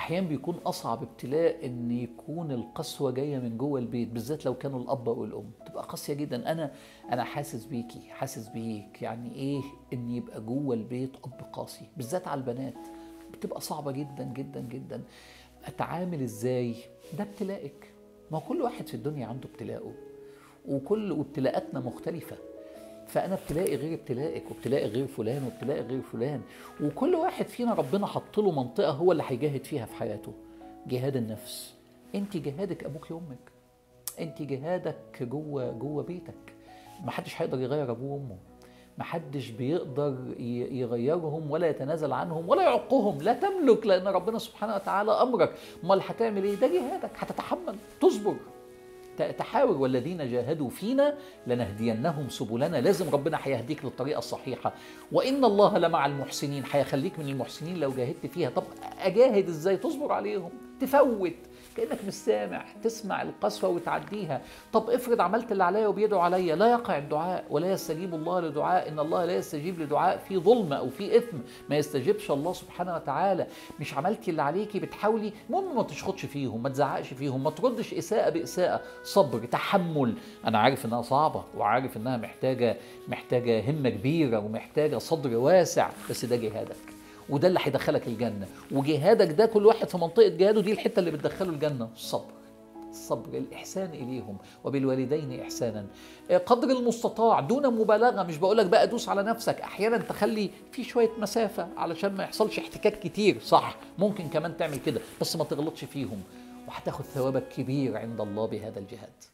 احيانا بيكون اصعب ابتلاء ان يكون القسوه جايه من جوه البيت بالذات لو كانوا الاب او الام تبقى قاسيه جدا انا انا حاسس بيكي حاسس بيك يعني ايه ان يبقى جوه البيت اب قاسي بالذات على البنات بتبقى صعبه جدا جدا جدا اتعامل ازاي ده ابتلائك ما هو كل واحد في الدنيا عنده ابتلاءه وكل وابتلاءاتنا مختلفه فانا ابتلائي غير ابتلائك وابتلائي غير فلان وابتلائي غير فلان وكل واحد فينا ربنا حط له منطقه هو اللي هيجاهد فيها في حياته جهاد النفس انت جهادك ابوك وامك انت جهادك جوه جوه بيتك ما حدش هيقدر يغير ابوه وامه ما حدش بيقدر ي- يغيرهم ولا يتنازل عنهم ولا يعقهم لا تملك لان ربنا سبحانه وتعالى امرك امال هتعمل ايه ده جهادك هتتحمل تصبر ت- تحاور والذين جاهدوا فينا لنهدينهم سبلنا لازم ربنا هيهديك للطريقه الصحيحه وان الله لمع المحسنين هيخليك من المحسنين لو جاهدت فيها طب اجاهد ازاي تصبر عليهم تفوت كانك مش سامع تسمع القسوه وتعديها طب افرض عملت اللي عليا وبيدعوا عليا لا يقع الدعاء ولا يستجيب الله لدعاء ان الله لا يستجيب لدعاء في ظلم او في اثم ما يستجيبش الله سبحانه وتعالى مش عملتي اللي عليكي بتحاولي المهم ما تشخطش فيهم ما تزعقش فيهم ما تردش اساءه باساءه صبر تحمل انا عارف انها صعبه وعارف انها محتاجه محتاجه همه كبيره ومحتاجه صدر واسع بس ده جهادك وده اللي هيدخلك الجنه وجهادك ده كل واحد في منطقه جهاده دي الحته اللي بتدخله الجنه الصبر الصبر الإحسان إليهم وبالوالدين إحسانا قدر المستطاع دون مبالغة مش بقولك بقى دوس على نفسك أحيانا تخلي في شوية مسافة علشان ما يحصلش احتكاك كتير صح ممكن كمان تعمل كده بس ما تغلطش فيهم وهتاخد ثوابك كبير عند الله بهذا الجهاد